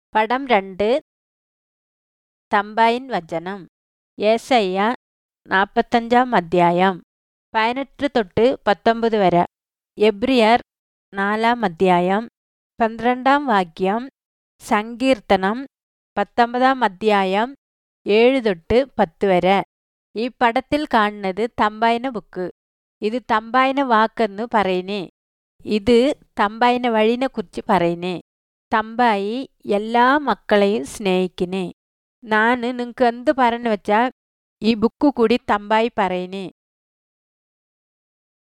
പടം രണ്ട് തമ്പായിൻ വചനം ഏസയ്യ നാൽപ്പത്തഞ്ചാം അധ്യായം പതിനെട്ട് തൊട്ട് പത്തൊമ്പത് വരെ എബ്രിയർ നാലാം അധ്യായം പന്ത്രണ്ടാം വാക്യം സങ്കീർത്തനം പത്തൊമ്പതാം അധ്യായം ഏഴ് തൊട്ട് പത്ത് വരെ ഈ പടത്തിൽ കാണുന്നത് തമ്പായിന ബുക്ക് ഇത് തമ്പായിന വാക്കെന്ന് പറയുന്നേ ഇത് തമ്പായിന വഴിനെ കുറിച്ച് പറയുന്നേ തമ്പായി എല്ലാ മക്കളെയും സ്നേഹിക്കുന്നേ ഞാൻ നിങ്ങൾക്ക് എന്ത് പറഞ്ഞു വെച്ചാൽ ഈ ബുക്ക് കൂടി തമ്പായി പറയുന്നേ